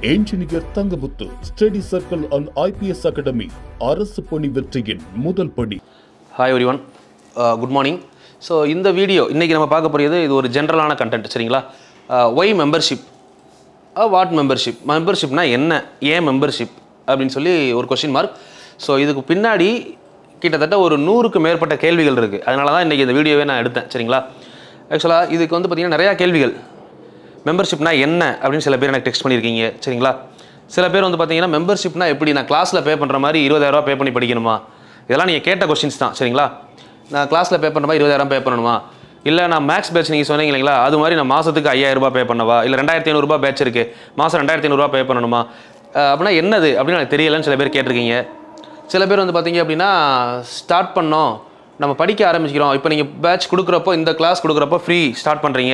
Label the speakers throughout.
Speaker 1: engineer Thangamuthu study circle and IPS academy அரசு பணி வெற்றியின் முதல் படி
Speaker 2: hi everyone good morning so இந்த வீடியோ இன்றைக்கி நம்ம பார்க்க போகிறது இது ஒரு ஜென்ரலான கண்டென்ட் சரிங்களா ஒய் மெம்பர்ஷிப் வாட் மெம்பர்ஷிப் மெம்பர்ஷிப்னா என்ன ஏன் மெம்பர்ஷிப் அப்படின்னு சொல்லி ஒரு கொஷின் மார்க் ஸோ இதுக்கு பின்னாடி கிட்டத்தட்ட ஒரு நூறுக்கு மேற்பட்ட கேள்விகள் இருக்குது அதனால தான் இன்றைக்கி இந்த வீடியோவே நான் எடுத்தேன் சரிங்களா ஆக்சுவலாக இதுக்கு வந்து பார்த்திங்கன்னா நிறையா கேள்விகள் மெம்பர்ஷிப்னா என்ன அப்படின்னு சில பேர் எனக்கு டெக்ஸ்ட் பண்ணியிருக்கீங்க சரிங்களா சில பேர் வந்து பார்த்தீங்கன்னா மெம்பர்ஷிப்னா எப்படி நான் கிளாஸில் பே பண்ணுற மாதிரி இருபதாயிரரூவா பே பண்ணி படிக்கணுமா இதெல்லாம் நீங்கள் கேட்ட கொஸ்டின்ஸ் தான் சரிங்களா நான் கிளாஸில் பே பண்ணுற மாதிரி இருபதாயிரம் பே பண்ணணுமா இல்லை நான் மேக்ஸ் பேட்ச் நீங்கள் சொன்னீங்க இல்லைங்களா அது மாதிரி நான் மாதத்துக்கு ஐயாயிரரூபா பே பண்ணவா இல்லை ரெண்டாயிரத்தி ஐநூறுரூபா பேட்ச் இருக்குது மாதம் ரெண்டாயிரத்தி ஐநூறுரூவா பே பண்ணணுமா அஹ் அப்படின்னா என்னது அப்படின்னு எனக்கு தெரியலன்னு சில பேர் கேட்டிருக்கீங்க சில பேர் வந்து பார்த்தீங்க அப்படின்னா ஸ்டார்ட் பண்ணோம் நம்ம படிக்க ஆரம்பிக்கிறோம் இப்போ நீங்கள் பேட்ச் கொடுக்குறப்போ இந்த கிளாஸ் கொடுக்குறப்போ ஃப்ரீ ஸ்டார்ட் பண்ணுறீங்க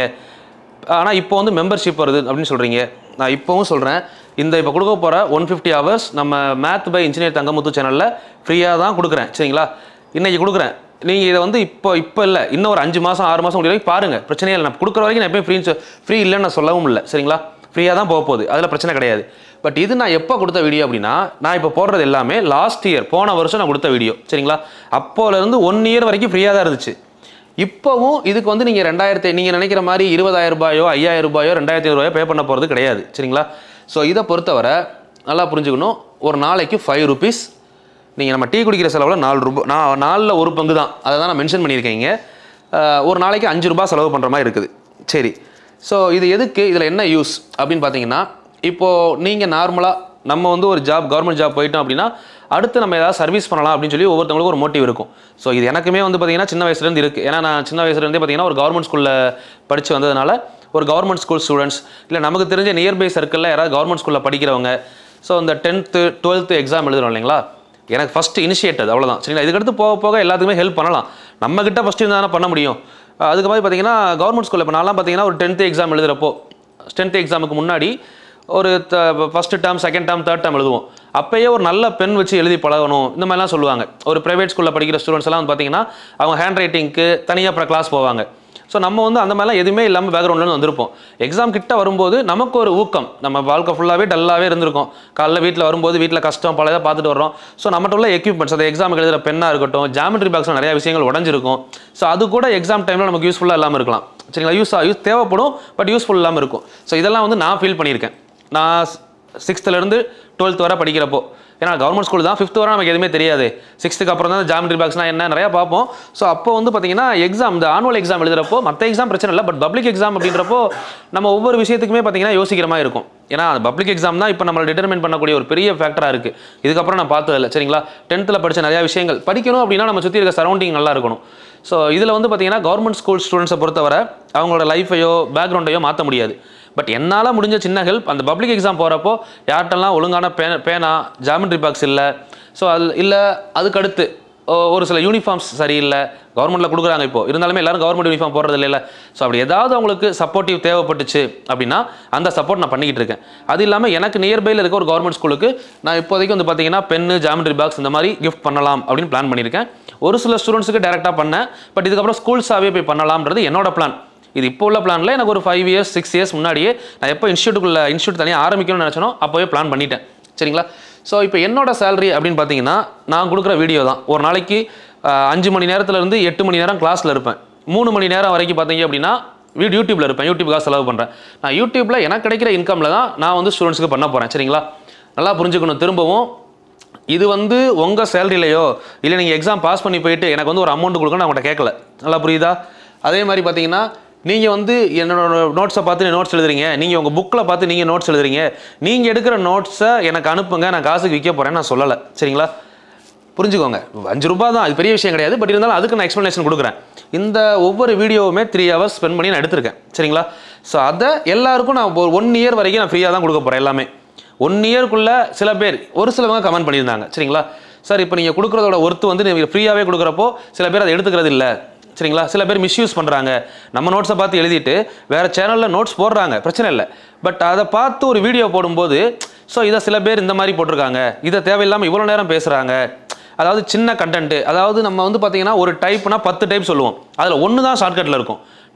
Speaker 2: ஆனால் இப்போ வந்து மெம்பர்ஷிப் வருது அப்படின்னு சொல்கிறீங்க நான் இப்போவும் சொல்கிறேன் இந்த இப்போ கொடுக்க போகிற ஒன் ஃபிஃப்டி ஹவர்ஸ் நம்ம மேத் பை இன்ஜினியர் தங்கமுத்து சேனலில் ஃப்ரீயாக தான் கொடுக்குறேன் சரிங்களா இன்றைக்கி கொடுக்குறேன் நீங்கள் இதை வந்து இப்போ இப்போ இல்லை இன்னும் ஒரு அஞ்சு மாதம் ஆறு மாதம் வரைக்கும் பாருங்கள் பிரச்சனையே இல்லை நான் கொடுக்குற வரைக்கும் நான் எப்பயும் ஃப்ரீ ஃப்ரீ இல்லைன்னு நான் சொல்லவும் இல்லை சரிங்களா ஃப்ரீயாக தான் போக போகுது அதில் பிரச்சனை கிடையாது பட் இது நான் எப்போ கொடுத்த வீடியோ அப்படின்னா நான் இப்போ போடுறது எல்லாமே லாஸ்ட் இயர் போன வருஷம் நான் கொடுத்த வீடியோ சரிங்களா அப்போலேருந்து ஒன் இயர் வரைக்கும் ஃப்ரீயாக தான் இருந்துச்சு இப்போவும் இதுக்கு வந்து நீங்கள் ரெண்டாயிரத்தி நீங்கள் நினைக்கிற மாதிரி இருபதாயிரம் ரூபாயோ ஐயாயிரம் ரூபாயோ ரெண்டாயிரத்தி ஐநூறுபாயோ பே பண்ண போகிறது கிடையாது சரிங்களா ஸோ இதை பொறுத்தவரை நல்லா புரிஞ்சுக்கணும் ஒரு நாளைக்கு ஃபைவ் ருபீஸ் நீங்கள் நம்ம டீ குடிக்கிற செலவில் நாலு ரூபா நான் நாலில் ஒரு பங்கு தான் அதை தான் நான் மென்ஷன் பண்ணியிருக்கேங்க அஹ், ஒரு நாளைக்கு அஞ்சு ரூபாய் செலவு பண்ணுற மாதிரி இருக்குது சரி ஸோ இது எதுக்கு இதில் என்ன யூஸ் அப்படின்னு பார்த்தீங்கன்னா இப்போது நீங்கள் நார்மலாக நம்ம வந்து ஒரு ஜாப் கவர்மெண்ட் ஜாப் போயிட்டோம் அப்படின்னா அடுத்து நம்ம ஏதாவது சர்வீஸ் பண்ணலாம் அப்படின்னு சொல்லி ஒவ்வொருத்தவங்களுக்கும் ஒரு மோட்டிவ் இருக்கும் ஸோ இது எனக்குமே வந்து பார்த்தீங்கன்னா சின்ன வயசுலேருந்து இருக்குது ஏன்னா நான் சின்ன வயசுலேருந்தே பார்த்தீங்கன்னா ஒரு கவர்மெண்ட் ஸ்கூலில் படித்து வந்ததுனால ஒரு கவர்மெண்ட் ஸ்கூல் ஸ்டூடெண்ட்ஸ் இல்லை நமக்கு தெரிஞ்ச நியர்பை சர்க்கிளில் யாராவது கவர்மெண்ட் ஸ்கூலில் படிக்கிறவங்க ஸோ இந்த டென்த்து டுவெல்த்து எக்ஸாம் எழுதுறோம் இல்லைங்களா எனக்கு ஃபஸ்ட்டு இனிஷியேட் அது அவ்வளோதான் சரிங்களா இதுக்கடுத்து போக போக எல்லாத்துக்குமே ஹெல்ப் பண்ணலாம் நம்மக்கிட்ட ஃபஸ்ட்டு இருந்தால் தானே பண்ண முடியும் அஹ் அதுக்கு மாதிரி பார்த்தீங்கன்னா கவர்மெண்ட் ஸ்கூலில் இப்போ நான்லாம் பார்த்தீங்கன்னா ஒரு டென்த்து எக்ஸாம் எழுதுறப்போ டென்த்து எக்ஸாமுக்கு முன்னாடி ஒரு first term second term third term எழுதுவோம் அப்பயே ஒரு நல்ல பென் வச்சு எழுதி பழகணும் இந்த மாதிரிலாம் சொல்லுவாங்க ஒரு ப்ரைவேட் ஸ்கூலில் படிக்கிற ஸ்டூடெண்ட்ஸ் எல்லாம் வந்து பார்த்தீங்கன்னா அவங்க ஹேண்ட் ரைட்டிங்க்கு தனியாக அப்புறம் கிளாஸ் போவாங்க ஸோ நம்ம வந்து அந்த மாதிரிலாம் எதுவுமே இல்லாமல் பேக்ரவுண்ட்லேருந்து வந்திருப்போம் எக்ஸாம் கிட்ட வரும்போது நமக்கு ஒரு ஊக்கம் நம்ம வாழ்க்கை ஃபுல்லாகவே டல்லாகவே இருந்திருக்கும் காலைல வீட்டில் வரும்போது வீட்டில் கஷ்டம் பல இதை பார்த்துட்டு வர்றோம் ஸோ நம்மகிட்ட உள்ள எக்யூப்மெண்ட்ஸ் அந்த எக்ஸாமுக்கு எழுதுகிற பெண்ணாக இருக்கட்டும் ஜாமெட்ரி பாக்ஸில் நிறைய விஷயங்கள் உடஞ்சிருக்கும் ஸோ அது கூட எக்ஸாம் டைமில் நமக்கு யூஸ்ஃபுல்லாக இல்லாமல் இருக்கலாம் சரிங்களா யூஸ் யூஸ் தேவைப்படும் பட் யூஸ்ஃபுல் இல்லாமல் இருக்கும் ஸோ இதெல்லாம் வந்து நான் ஃபீல் பண்ணியிருக்கேன் நான் சிக்ஸ்த்துலேருந்து டுவெல்த் வரை படிக்கிறப்போ ஏன்னா கவர்மெண்ட் ஸ்கூல் தான் ஃபிஃப்த் வரை நமக்கு எதுவுமே தெரியாது சிக்ஸ்த்துக்கு அப்புறம் தான் ஜாமெட்ரி பாக்ஸ்னால் என்ன நிறையா பார்ப்போம் ஸோ அப்போ வந்து பார்த்தீங்கன்னா எக்ஸாம் இந்த ஆனுவல் எக்ஸாம் எழுதுறப்போ மற்ற எக்ஸாம் பிரச்சனை இல்லை பட் பப்ளிக் எக்ஸாம் அப்படின்றப்போ நம்ம ஒவ்வொரு விஷயத்துக்குமே பார்த்தீங்கன்னா யோசிக்கிற மாதிரி இருக்கும் ஏன்னா அந்த பப்ளிக் எக்ஸாம் தான் இப்போ நம்மளை டிட்டர்மின் பண்ணக்கூடிய ஒரு பெரிய ஃபேக்டராக இருக்குது இதுக்கப்புறம் நான் பார்த்ததில்ல சரிங்களா டென்த்தில் படித்த நிறையா விஷயங்கள் படிக்கணும் அப்படின்னா நம்ம சுற்றி இருக்க சரௌண்டிங் நல்லா இருக்கணும் ஸோ இதில் வந்து பார்த்தீங்கன்னா கவர்மெண்ட் ஸ்கூல் ஸ்டூடெண்ட்ஸை பொறுத்தவரை அவங்களோட லைஃபையோ பேக்ரவுண்டையோ மாற்ற முடியாது பட் என்னால் முடிஞ்ச சின்ன ஹெல்ப் அந்த பப்ளிக் எக்ஸாம் போகிறப்போ யார்கிட்டலாம் ஒழுங்கான பேனா பேனா ஜாமெட்ரி பாக்ஸ் இல்லை ஸோ அது இல்லை அதுக்கடுத்து ஒ- ஒரு சில யூனிஃபார்ம்ஸ் சரியில்லை கவர்மெண்ட்டில் கொடுக்குறாங்க இப்போ இருந்தாலுமே எல்லாரும் கவர்மெண்ட் யூனிஃபார்ம் போடுறது இல்லை ஸோ அப்படி ஏதாவது அவங்களுக்கு சப்போர்ட்டிவ் தேவைப்பட்டுச்சு அப்படின்னா அந்த சப்போர்ட் நான் பண்ணிக்கிட்டு இருக்கேன் அது இல்லாமல் எனக்கு நியர்பையில் இருக்க ஒரு கவர்மெண்ட் ஸ்கூலுக்கு நான் இப்போதைக்கு வந்து பார்த்தீங்கன்னா பென்னு ஜாமெட்ரி பாக்ஸ் இந்த மாதிரி கிஃப்ட் பண்ணலாம் அப்படின்னு பிளான் பண்ணியிருக்கேன் ஒரு சில ஸ்டூடெண்ட்ஸுக்கு டேரெக்டாக பண்ணேன் பட் இதுக்கப்புறம் ஸ்கூல்ஸாகவே போய் பண்ணலாம்ன்றது என்னோட பிளான் இது இப்போ உள்ள பிளானில் எனக்கு ஒரு ஃபைவ் இயர்ஸ் சிக்ஸ் இயர்ஸ் முன்னாடியே நான் எப்போ இன்ஸ்டியூட்டுக்குள்ள இன்ஸ்டியூட் தனியாக ஆரம்பிக்கணும்னு நினச்சனோ அப்போவே பிளான் பண்ணிட்டேன் சரிங்களா ஸோ இப்போ என்னோட சேலரி அப்படின்னு பார்த்தீங்கன்னா நான் கொடுக்குற வீடியோ தான் ஒரு நாளைக்கு ஆஹ், அஞ்சு மணி நேரத்துலேருந்து எட்டு மணி நேரம் கிளாஸில் இருப்பேன் மூணு மணி நேரம் வரைக்கும் பார்த்தீங்க அப்படின்னா வீடியோ யூடியூப்ல இருப்பேன் யூடியூப்காக செலவு பண்ணுறேன் நான் யூடியூப்பில் எனக்கு கிடைக்கிற இன்கமில் தான் நான் வந்து ஸ்டூடெண்ட்ஸுக்கு பண்ண போகிறேன் சரிங்களா நல்லா புரிஞ்சுக்கணும் திரும்பவும் இது வந்து உங்கள் சேலரிலையோ இல்லை நீங்கள் எக்ஸாம் பாஸ் பண்ணி போயிட்டு எனக்கு வந்து ஒரு அமௌண்ட் கொடுக்கணும் நான் உங்கள்கிட்ட கேட்கல நல்லா புரியுதா அதே மாதிரி பார்த்தீங்கன்னா நீங்கள் வந்து என்னோட நோட்ஸை பார்த்து நோட்ஸ் எழுதுறீங்க நீங்கள் உங்கள் புக்கில் பார்த்து நீங்கள் நோட்ஸ் எழுதுறீங்க நீங்கள் எடுக்கிற நோட்ஸை எனக்கு அனுப்புங்க நான் காசுக்கு விற்க போகிறேன்னு நான் சொல்லலை சரிங்களா புரிஞ்சுக்கோங்க அஞ்சு ரூபாய் தான் அது பெரிய விஷயம் கிடையாது பட் இருந்தாலும் அதுக்கு நான் எக்ஸ்ப்ளனேஷன் கொடுக்குறேன் இந்த ஒவ்வொரு வீடியோவுமே த்ரீ ஹவர்ஸ் ஸ்பெண்ட் பண்ணி நான் எடுத்திருக்கேன் சரிங்களா ஸோ அதை எல்லாருக்கும் நான் ஒரு ஒன் இயர் வரைக்கும் நான் ஃப்ரீயாக தான் கொடுக்க போகிறேன் எல்லாமே ஒன் இயர்க்குள்ளே சில பேர் ஒரு சிலவங்க கமெண்ட் பண்ணியிருந்தாங்க சரிங்களா சார் இப்போ நீங்கள் கொடுக்குறதோட ஒர்த்து வந்து நீங்கள் ஃப்ரீயாகவே கொடுக்குறப்போ சில பேர் அதை எடுத்துக்கிறது இல்லை சரிங்களா சில பேர் மிஸ்யூஸ் பண்ணுறாங்க நம்ம நோட்ஸை பார்த்து எழுதிட்டு வேறு சேனலில் நோட்ஸ் போடுறாங்க பிரச்சனை இல்லை பட் அதை பார்த்து ஒரு வீடியோ போடும்போது ஸோ இதை சில பேர் இந்த மாதிரி போட்டிருக்காங்க இதை தேவையில்லாமல் இவ்வளோ நேரம் பேசுகிறாங்க அதாவது சின்ன கண்டென்ட்டு அதாவது நம்ம வந்து பார்த்தீங்கன்னா ஒரு டைப்னா பத்து டைப் சொல்லுவோம் அதில் ஒன்று தான் ஷார்ட்கட்டில் இருக்கும்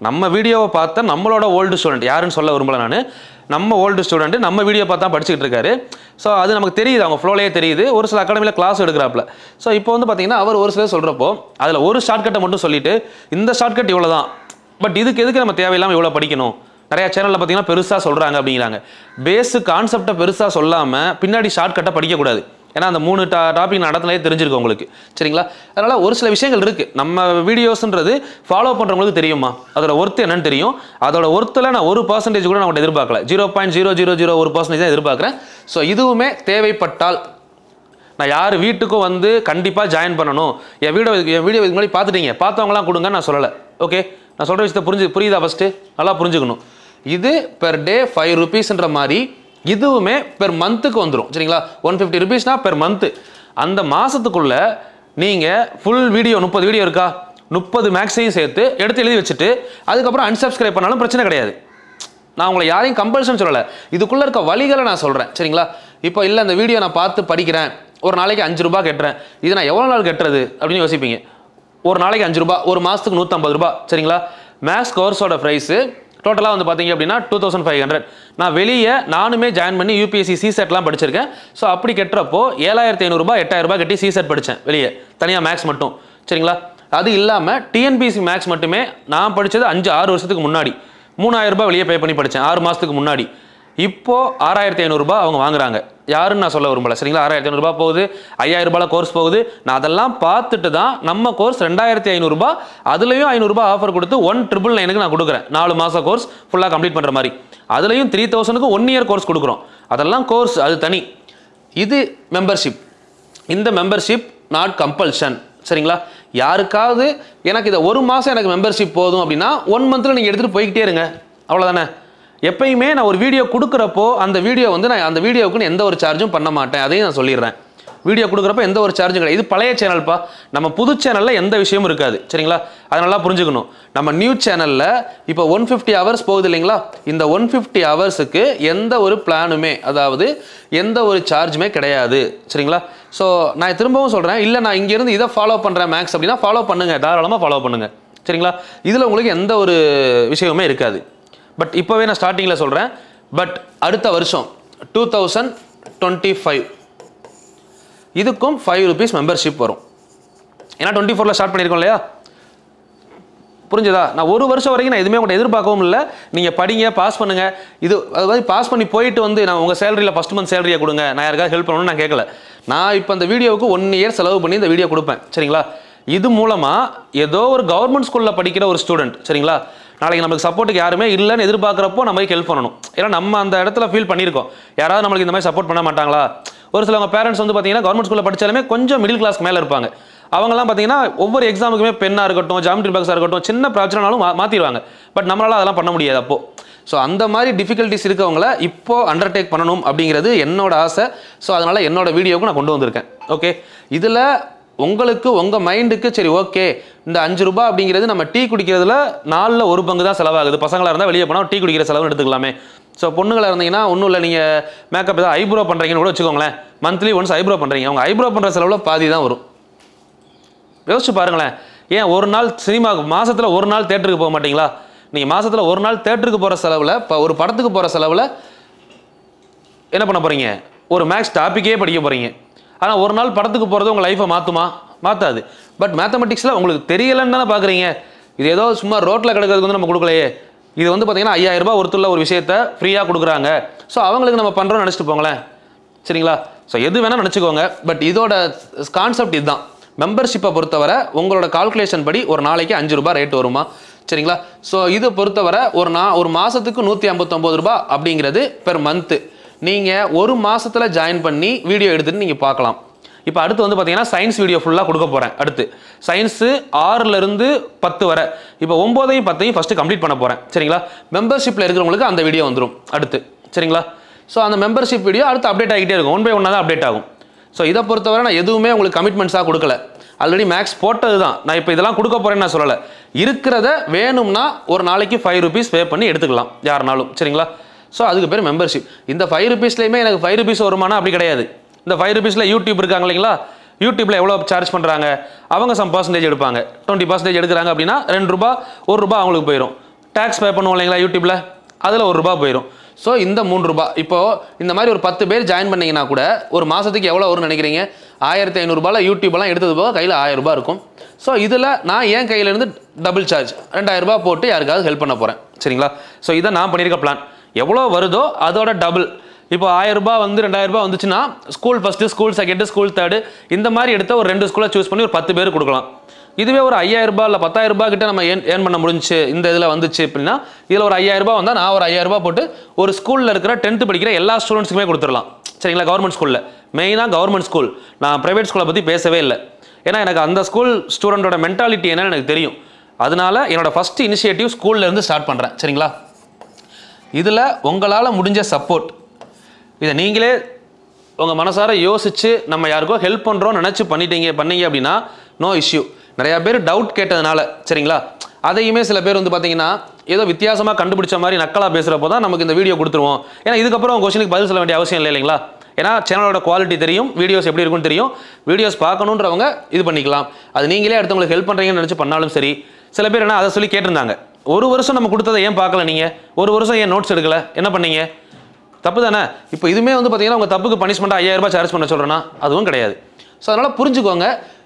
Speaker 2: நம்ம வீடியோவை பார்த்த நம்மளோட ஓல்டு ஸ்டூடெண்ட் யாருன்னு சொல்ல விரும்பல நான் நம்ம ஓல்டு ஸ்டூடெண்ட் நம்ம வீடியோ பார்த்தா படிச்சுக்கிட்டு இருக்காரு ஸோ அது நமக்கு தெரியுது அவங்க ஃப்ளோலேயே தெரியுது ஒரு சில அகாடமியில் கிளாஸ் எடுக்கிறாப்புல ஸோ இப்போ வந்து பார்த்தீங்கன்னா அவர் ஒரு சிலர் சொல்கிறப்போ அதில் ஒரு ஷார்ட்கட்டை மட்டும் சொல்லிட்டு இந்த ஷார்ட்கட் இவ்வளோ தான் பட் இதுக்கு எதுக்கு நம்ம தேவையில்லாமல் இவ்வளோ படிக்கணும் நிறைய சேனலில் பார்த்தீங்கன்னா பெருசாக சொல்கிறாங்க அப்படிங்கிறாங்க பேஸு கான்செப்டை பெருசாக சொல்லாமல் பின்னாடி ஷார்ட்கட்டை படிக்கக்கூடாது ஏன்னா அந்த மூணு டா டாபிக் நடத்தினே தெரிஞ்சிருக்கும் உங்களுக்கு சரிங்களா அதனால் ஒரு சில விஷயங்கள் இருக்குது நம்ம வீடியோஸ்ன்றது ஃபாலோ பண்ணுறவங்களுக்கு தெரியுமா அதோட ஒர்த்து என்னன்னு தெரியும் அதோட ஒர்த்தில் நான் ஒரு பர்சன்டேஜ் கூட நான் உங்கள்ட்ட எதிர்பார்க்கல zero point zero zero zero ஒரு பர்சன்டேஜ் தான் எதிர்பார்க்குறேன் ஸோ இதுவுமே தேவைப்பட்டால் நான் யார் வீட்டுக்கும் வந்து கண்டிப்பாக ஜாயின் பண்ணணும் என் வீடியோ என் வீடியோ இதுக்கு முன்னாடி பார்த்துட்டீங்க பார்த்தவங்களாம் கொடுங்க நான் சொல்லலை ஓகே நான் சொல்கிற விஷயத்தை புரிஞ்சு புரியுதா ஃபஸ்ட்டு நல்லா புரிஞ்சுக்கணும் இது பெர் டே ஃபைவ் ருபீஸ்ன்ற மாதிரி இதுவுமே பெர் மந்த்துக்கு வந்துடும் சரிங்களா ஒன் ஃபிஃப்டி ருபீஸ்னா பெர் மந்த்து அந்த மாதத்துக்குள்ள நீங்கள் ஃபுல் வீடியோ முப்பது வீடியோ இருக்கா முப்பது மேக்ஸையும் சேர்த்து எடுத்து எழுதி வச்சுட்டு அதுக்கப்புறம் unsubscribe பண்ணாலும் பிரச்சனை கிடையாது நான் உங்களை யாரையும் கம்பல்ஷன் சொல்லலை இதுக்குள்ளே இருக்க வழிகளை நான் சொல்கிறேன் சரிங்களா இப்போ இல்லை இந்த வீடியோ நான் பார்த்து படிக்கிறேன் ஒரு நாளைக்கு அஞ்சு ரூபாய் கட்டுறேன் இது நான் எவ்வளோ நாள் கட்டுறது அப்படின்னு யோசிப்பீங்க ஒரு நாளைக்கு அஞ்சு ரூபாய் ஒரு மாதத்துக்கு நூற்றம்பது ரூபாய் சரிங்களா மேக்ஸ் கோர்ஸோட ப்ரைஸு டோட்டலாக வந்து பார்த்தீங்க அப்படின்னா டூ தௌசண்ட் ஃபைவ் ஹண்ட்ரட் நான் வெளியே நானுமே ஜாயின் பண்ணி யூபிஎஸ்சி சிசெட்லாம் படிச்சிருக்கேன் ஸோ அப்படி கட்டுறப்போ ஏழாயிரத்தி ஐநூறுரூபா எட்டாயிரம் ரூபாய் கட்டி சிசெட் படித்தேன் வெளியே தனியாக மேக்ஸ் மட்டும் சரிங்களா அது இல்லாமல் டிஎன்பிசி மேக்ஸ் மட்டுமே நான் படித்தது அஞ்சு ஆறு வருஷத்துக்கு முன்னாடி மூணாயிரம் ரூபாய் வெளியே பே பண்ணி படித்தேன் ஆறு மாதத்துக்கு முன்னாடி இப்போ ஆறாயிரத்தி ஐநூறுரூபா அவங்க வாங்குறாங்க யாருன்னு நான் சொல்ல விரும்பல சரிங்களா ஆறாயிரத்தி ஐநூறுரூபா போகுது ஐயாயிரம் ரூபாயில் கோர்ஸ் போகுது நான் அதெல்லாம் பார்த்துட்டு தான் நம்ம கோர்ஸ் ரெண்டாயிரத்தி ஐநூறுரூபா அதுலேயும் ஐநூறுரூபா ஆஃபர் கொடுத்து ஒன் ட்ரிபிள் நைனுக்கு நான் கொடுக்குறேன் நாலு மாதம் கோர்ஸ் ஃபுல்லாக கம்ப்ளீட் பண்ணுற மாதிரி அதுலேயும் த்ரீ தௌசண்ட்க்கு ஒன் இயர் கோர்ஸ் கொடுக்குறோம் அதெல்லாம் கோர்ஸ் அது தனி இது மெம்பர்ஷிப் இந்த மெம்பர்ஷிப் நாட் கம்பல்ஷன் சரிங்களா யாருக்காவது எனக்கு இதை ஒரு மாதம் எனக்கு மெம்பர்ஷிப் போதும் அப்படின்னா ஒன் மந்தில் நீங்கள் எடுத்துகிட்டு போய்கிட்டே இருங்க அவ்வளோதானே எப்பயுமே நான் ஒரு வீடியோ கொடுக்குறப்போ அந்த வீடியோ வந்து நான் அந்த வீடியோவுக்குன்னு எந்த ஒரு சார்ஜும் பண்ண மாட்டேன் அதையும் நான் சொல்லிடுறேன் வீடியோ கொடுக்குறப்ப எந்த ஒரு சார்ஜும் கிடையாது இது பழைய சேனல்ப்பா நம்ம புது சேனலில் எந்த விஷயமும் இருக்காது சரிங்களா அதை நல்லா புரிஞ்சுக்கணும் நம்ம நியூ சேனலில் இப்போ ஒன் ஃபிஃப்டி ஹவர்ஸ் போகுது இல்லைங்களா இந்த ஒன் ஃபிஃப்டி ஹவர்ஸுக்கு எந்த ஒரு பிளானுமே அதாவது எந்த ஒரு சார்ஜுமே கிடையாது சரிங்களா ஸோ நான் திரும்பவும் சொல்கிறேன் இல்லை நான் இங்கேருந்து இதை ஃபாலோ பண்ணுறேன் மேக்ஸ் அப்படின்னா ஃபாலோ பண்ணுங்கள் தாராளமாக ஃபாலோ பண்ணுங்கள் சரிங்களா இதில் உங்களுக்கு எந்த ஒரு விஷயமுமே இருக்காது பட் இப்போவே நான் ஸ்டார்டிங்கில் சொல்கிறேன் பட் அடுத்த வருஷம் டூ தௌசண்ட் டுவெண்ட்டி ஃபைவ் இதுக்கும் ஃபைவ் ருபீஸ் மெம்பர்ஷிப் வரும் ஏன்னா டுவெண்ட்டி ஃபோரில் ஸ்டார்ட் பண்ணியிருக்கோம் இல்லையா புரிஞ்சுதா நான் ஒரு வருஷம் வரைக்கும் நான் எதுவுமே உங்கள்கிட்ட எதிர்பார்க்கவும் இல்லை நீங்கள் படிங்க பாஸ் பண்ணுங்க இது அது மாதிரி பாஸ் பண்ணி போயிட்டு வந்து நான் உங்கள் சேலரியில் ஃபஸ்ட் மந்த் சேலரியை கொடுங்க நான் யாருக்காவது ஹெல்ப் பண்ணணும்னு நான் கேட்கல நான் இப்போ அந்த வீடியோவுக்கு ஒன் இயர் செலவு பண்ணி இந்த வீடியோ கொடுப்பேன் சரிங்களா இது மூலமாக ஏதோ ஒரு கவர்மெண்ட் ஸ்கூலில் படிக்கிற ஒரு ஸ்டூடெண்ட் சரிங்களா நாளைக்கு நமக்கு சப்போர்ட்டுக்கு யாருமே இல்லைன்னு எதிர்பார்க்குறப்போ நம்ம ஹெல்ப் பண்ணணும் ஏன்னா நம்ம அந்த இடத்துல ஃபீல் பண்ணியிருக்கோம் யாராவது நம்மளுக்கு இந்த மாதிரி சப்போர்ட் பண்ண மாட்டாங்களா ஒரு சிலவங்க பேரண்ட்ஸ் வந்து பார்த்தீங்கன்னா கவர்மெண்ட் ஸ்கூலில் படித்தாலுமே கொஞ்சம் மிடில் கிளாஸ்க்கு மேலே இருப்பாங்க அவங்கலாம் பார்த்தீங்கன்னா ஒவ்வொரு எக்ஸாமுக்குமே பென்னாக இருக்கட்டும் ஜாமெட்ரி பாக்ஸாக இருக்கட்டும் சின்ன பிரச்சனைனாலும் மா- மாத்திடுவாங்க பட் நம்மளால அதெல்லாம் பண்ண முடியாது அப்போ ஸோ அந்த மாதிரி டிஃபிகல்ட்டிஸ் இருக்கவங்கள இப்போ அண்டர்டேக் பண்ணணும் அப்படிங்கிறது என்னோட ஆசை ஸோ அதனால் என்னோட வீடியோவுக்கு நான் கொண்டு வந்திருக்கேன் ஓகே இதில் உங்களுக்கு உங்கள் மைண்டுக்கு சரி ஓகே இந்த அஞ்சு ரூபாய் அப்படிங்கிறது நம்ம டீ குடிக்கிறதுல நாலில் ஒரு பங்கு தான் செலவாகுது பசங்களாக இருந்தால் வெளியே போனால் டீ குடிக்கிற செலவுன்னு எடுத்துக்கலாமே ஸோ பொண்ணுங்களாக இருந்தீங்கன்னா ஒன்றும் இல்லை நீங்கள் மேக்கப் ஏதாவது ஐப்ரோ பண்ணுறீங்கன்னு கூட வச்சுக்கோங்களேன் மந்த்லி ஒன்ஸ் ஐப்ரோ பண்ணுறீங்க அவங்க ஐப்ரோ பண்ணுற செலவில் பாதி தான் வரும் யோசிச்சு பாருங்களேன் ஏன் ஒரு நாள் சினிமாவுக்கு மாசத்துல ஒரு நாள் தேட்டருக்கு போக மாட்டீங்களா நீங்கள் மாசத்துல ஒரு நாள் தேட்டருக்கு போகிற செலவில் இப்போ ஒரு படத்துக்கு போகிற செலவில் என்ன பண்ண போகிறீங்க ஒரு மேக்ஸ் டாப்பிக்கே படிக்க போகிறீங்க ஆனால் ஒரு நாள் படத்துக்கு போகிறது உங்கள் லைஃப்பை மாற்றுமா மாற்றாது பட் மேத்தமெட்டிக்ஸில் உங்களுக்கு தெரியலன்னு தானே பார்க்குறீங்க இது ஏதோ சும்மா ரோட்டில் கிடக்கிறதுக்கு வந்து நம்ம கொடுக்கலையே இது வந்து பார்த்தீங்கன்னா ஐயாயிரம் ரூபாய் ஒருத்துள்ள ஒரு விஷயத்த ஃப்ரீயாக கொடுக்குறாங்க ஸோ அவங்களுக்கு நம்ம பண்ணுறோம்னு நினச்சிட்டு போங்களேன் சரிங்களா ஸோ எது வேணால் நினச்சிக்கோங்க பட் இதோட கான்செப்ட் இதுதான் மெம்பர்ஷிப்பை பொறுத்தவரை உங்களோட கால்குலேஷன் படி ஒரு நாளைக்கு அஞ்சு ரூபாய் ரேட் வருமா சரிங்களா ஸோ இது பொறுத்தவரை ஒரு நா ஒரு மாதத்துக்கு நூற்றி ஐம்பத்தொம்போது ரூபாய் அப்படிங்கிறது பெர் மந்த்து நீங்கள் ஒரு மாசத்துல ஜாயின் பண்ணி வீடியோ எடுத்துட்டு நீங்கள் பார்க்கலாம் இப்போ அடுத்து வந்து பார்த்தீங்கன்னா சயின்ஸ் வீடியோ ஃபுல்லாக கொடுக்க போகிறேன் அடுத்து சயின்ஸு ஆறுலேருந்து பத்து வரை இப்போ ஒம்போதையும் பத்தையும் ஃபஸ்ட்டு கம்ப்ளீட் பண்ண போகிறேன் சரிங்களா மெம்பர்ஷிப்பில் இருக்கிறவங்களுக்கு அந்த வீடியோ வந்துடும் அடுத்து சரிங்களா ஸோ அந்த மெம்பர்ஷிப் வீடியோ அடுத்து அப்டேட் ஆகிட்டே இருக்கும் ஒன் பை ஒன்னாக தான் அப்டேட் ஆகும் ஸோ இதை பொறுத்தவரை நான் எதுவுமே உங்களுக்கு கமிட்மெண்ட்ஸாக கொடுக்கல ஆல்ரெடி மேக்ஸ் போட்டது தான் நான் இப்போ இதெல்லாம் கொடுக்க போகிறேன்னு நான் சொல்லலை இருக்கிறத வேணும்னா ஒரு நாளைக்கு ஃபைவ் ருபீஸ் பே பண்ணி எடுத்துக்கலாம் யாருனாலும் சரிங்களா ஸோ அதுக்கு பேர் மெம்பர்ஷிப் இந்த ஃபைவ் ருபீஸ்லையுமே எனக்கு ஃபைவ் ருபீஸ் வருமானா அப்படி கிடையாது இந்த ஃபைவ் ருபீஸில் யூடியூப் இருக்காங்க இல்லைங்களா யூடியூப்பில் எவ்வளோ சார்ஜ் பண்ணுறாங்க அவங்க சம் பர்சன்டேஜ் எடுப்பாங்க டுவெண்ட்டி பர்சன்டேஜ் எடுக்கிறாங்க அப்படின்னா ரெண்டு ரூபா ஒரு ரூபா அவங்களுக்கு போயிடும் டேக்ஸ் பே பண்ணுவோம் இல்லைங்களா யூடியூப்பில் அதில் ஒரு ரூபா போயிடும் ஸோ இந்த மூணு ரூபா இப்போது இந்த மாதிரி ஒரு பத்து பேர் ஜாயின் பண்ணீங்கன்னா கூட ஒரு மாதத்துக்கு எவ்வளோ வரும்னு நினைக்கிறீங்க ஆயிரத்தி ஐநூறுரூபாவில் யூடியூப்லாம் எடுத்தது போக கையில் ஆயிரம் ரூபாய் இருக்கும் ஸோ இதில் நான் என் கையிலேருந்து டபுள் சார்ஜ் ரெண்டாயிரம் ரூபாய் போட்டு யாருக்காவது ஹெல்ப் பண்ண போகிறேன் சரிங்களா ஸோ இதை நான் பண்ணியிருக்க பிளான் எவ்வளோ வருதோ அதோட டபுள் இப்போ ஆயிரம் ரூபாய் வந்து ரெண்டாயிரம் ரூபாய் வந்துச்சுன்னா school first school second school third இந்த மாதிரி எடுத்த ஒரு ரெண்டு ஸ்கூலை சூஸ் பண்ணி ஒரு பத்து பேர் கொடுக்கலாம் இதுவே ஒரு ஐயாயிரம் ரூபாய் இல்லை பத்தாயிரம் ரூபாய் கிட்ட நம்ம ஏன் ஏர்ன் பண்ண முடிஞ்சுச்சு இந்த இதில் வந்துச்சு அப்படின்னா இதில் ஒரு ஐயாயிரம் ரூபாய் வந்தால் நான் ஒரு ஐயாயிரம் ரூபாய் போட்டு ஒரு ஸ்கூலில் இருக்கிற டென்த்து படிக்கிற எல்லா ஸ்டூடெண்ட்ஸுக்குமே கொடுத்துடலாம் சரிங்களா கவர்மெண்ட் ஸ்கூலில் மெயினாக கவர்மெண்ட் ஸ்கூல் நான் ப்ரைவேட் ஸ்கூலை பற்றி பேசவே இல்லை ஏன்னா எனக்கு அந்த ஸ்கூல் ஸ்டூடெண்ட்டோட மென்டாலிட்டி என்னன்னு எனக்கு தெரியும் அதனால என்னோட ஃபஸ்ட் இனிஷியேட்டிவ் ஸ்கூல்ல இருந்து ஸ்டார்ட் பண்ணுறேன் சரிங்களா இதில் உங்களால் முடிஞ்ச சப்போர்ட் இதை நீங்களே உங்கள் மனசார யோசிச்சு நம்ம யாருக்கோ ஹெல்ப் பண்ணுறோம் நினச்சி பண்ணிட்டீங்க பண்ணீங்க அப்படின்னா நோ இஷ்யூ நிறையா பேர் டவுட் கேட்டதுனால சரிங்களா அதையுமே சில பேர் வந்து பார்த்தீங்கன்னா ஏதோ வித்தியாசமாக கண்டுபிடிச்ச மாதிரி நக்கலாக பேசுகிறப்போ தான் நமக்கு இந்த வீடியோ கொடுத்துருவோம் ஏன்னா இதுக்கப்புறம் உங்கள் கொஸ்டினுக்கு பதில் சொல்ல வேண்டிய அவசியம் இல்லை இல்லைங்களா ஏன்னா சேனலோட குவாலிட்டி தெரியும் வீடியோஸ் எப்படி இருக்கும்னு தெரியும் வீடியோஸ் பார்க்கணுன்றவங்க இது பண்ணிக்கலாம் அது நீங்களே அடுத்தவங்களுக்கு ஹெல்ப் பண்ணுறீங்கன்னு நினச்சி பண்ணாலும் சரி சில பேர் என்ன அதை சொல்லி கேட்டிருந்தாங்க ஒரு வருஷம் நம்ம கொடுத்ததை ஏன் பார்க்கல நீங்கள் ஒரு வருஷம் ஏன் நோட்ஸ் எடுக்கல என்ன பண்ணீங்க தப்பு தானே இப்போ இதுவுமே வந்து பார்த்தீங்கன்னா உங்கள் தப்புக்கு பனிஷ்மெண்ட்டாக ஐயாயிரம் ரூபாய் சார்ஜ் பண்ண சொல்கிறேன்னா அதுவும் கிடையாது ஸோ அதனால் புரிஞ்சுக்கோங்க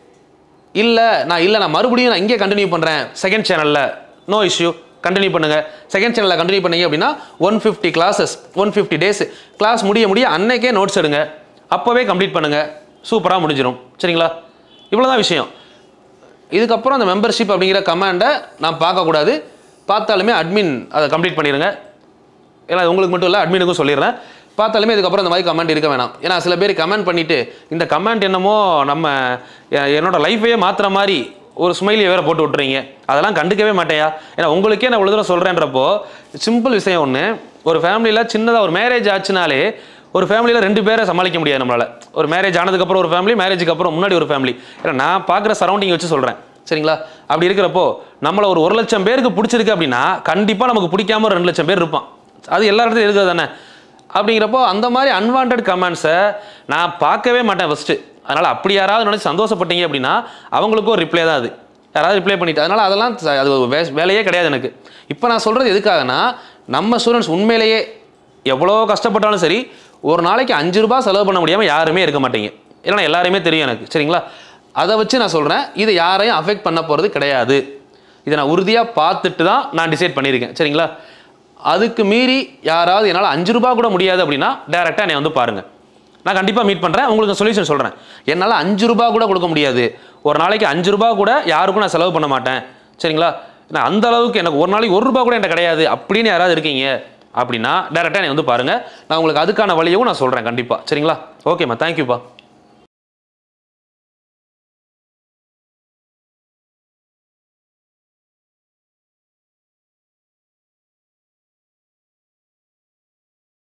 Speaker 2: இல்லை நான் இல்லை நான் மறுபடியும் நான் இங்கே கண்டினியூ பண்ணுறேன் செகண்ட் சேனலில் நோ இஷ்யூ கண்டினியூ பண்ணுங்கள் செகண்ட் சேனலில் கண்டினியூ பண்ணீங்க அப்படின்னா one fifty classes one fifty days class முடிய முடிய அன்னைக்கே நோட்ஸ் எடுங்க அப்போவே கம்ப்ளீட் பண்ணுங்கள் சூப்பராக முடிஞ்சிடும் சரிங்களா இவ்வளோதான் விஷயம் இதுக்கப்புறம் அந்த மெம்பர்ஷிப் அப்படிங்கிற கமாண்டை நான் பார்க்கக்கூடாது பார்த்தாலுமே அட்மின் அதை கம்ப்ளீட் பண்ணிடுங்க ஏன்னா அது உங்களுக்கு மட்டும் இல்லை அட்மினுக்கும் சொல்லிடுறேன் பார்த்தாலுமே இதுக்கப்புறம் இந்த மாதிரி கமெண்ட் இருக்க வேணாம் ஏன்னா சில பேர் கமெண்ட் பண்ணிவிட்டு இந்த கமெண்ட் என்னமோ நம்ம எ- என்னோட லைஃபையே மாற்றுற மாதிரி ஒரு ஸ்மைலியை வேற போட்டு விட்றீங்க அதெல்லாம் கண்டுக்கவே மாட்டேயா ஏன்னா உங்களுக்கே நான் இவ்வளோ தூரம் சொல்கிறேன்றப்போ சிம்பிள் விஷயம் ஒன்று ஒரு ஃபேமிலியில் சின்னதாக ஒரு மேரேஜ் ஆச்சுனாலே ஒரு ஃபேமிலியில் ரெண்டு பேரை சமாளிக்க முடியாது நம்மளால் ஒரு மேரேஜ் ஆனதுக்கப்புறம் ஒரு ஃபேமிலி மேரேஜுக்கு அப்புறம் முன்னாடி ஒரு ஃபேமிலி ஏன்னா நான் பார்க்குற சரௌண்டிங் வச்சு சொல்கிறேன் சரிங்களா அப்படி இருக்கிறப்போ நம்மளை ஒரு ஒரு லட்சம் பேருக்கு பிடிச்சிருக்கு அப்படின்னா கண்டிப்பாக நமக்கு பிடிக்காம ஒரு ரெண்டு லட்சம் பேர் இருப்பான் அது எல்லா இடத்துலையும் இருக்கிறது தானே அப்படிங்கிறப்போ அந்த மாதிரி அன்வான்ட் கமெண்ட்ஸை நான் பார்க்கவே மாட்டேன் ஃபஸ்ட்டு அதனால் அப்படி யாராவது நினச்சி சந்தோஷப்பட்டீங்க அப்படின்னா அவங்களுக்கும் ஒரு ரிப்ளை தான் அது யாராவது ரிப்ளை பண்ணிட்டு அதனால் அதெல்லாம் ச- அது ஒரு வே- வேலையே கிடையாது எனக்கு இப்போ நான் சொல்கிறது எதுக்காகனா நம்ம ஸ்டூடெண்ட்ஸ் உண்மையிலேயே எவ்வளோ கஷ்டப்பட்டாலும் சரி ஒரு நாளைக்கு அஞ்சு ரூபாய் செலவு பண்ண முடியாமல் யாருமே இருக்க மாட்டீங்க இல்லைனா எல்லாருமே தெரியும் எனக்கு சரிங்களா அதை வச்சு நான் சொல்கிறேன் இது யாரையும் அஃபெக்ட் பண்ண போகிறது கிடையாது இதை நான் உறுதியாக பார்த்துட்டு தான் நான் டிசைட் பண்ணியிருக்கேன் சரிங்களா அதுக்கு மீறி யாராவது என்னால் அஞ்சு ரூபாய் கூட முடியாது அப்படின்னா டேரெக்டாக என்னை வந்து பாருங்கள் நான் கண்டிப்பாக மீட் பண்ணுறேன் உங்களுக்கு சொல்யூஷன் சொல்கிறேன் என்னால் அஞ்சு ரூபாய் கூட கொடுக்க முடியாது ஒரு நாளைக்கு அஞ்சு ரூபாய் கூட யாருக்கும் நான் செலவு பண்ண மாட்டேன் சரிங்களா நான் அந்த அளவுக்கு எனக்கு ஒரு நாளைக்கு ஒரு ரூபாய் கூட என்கிட்ட கிடையாது அப்படின்னு யாராவது இருக்கீங்க அப்படின்னா டேரெக்டாக என்னை வந்து பாருங்கள் நான் உங்களுக்கு அதுக்கான வழியவும் நான் சொல்கிறேன் கண்டிப்பாக சரிங்களா ஓகேம்மா தேங்க்யூப்பா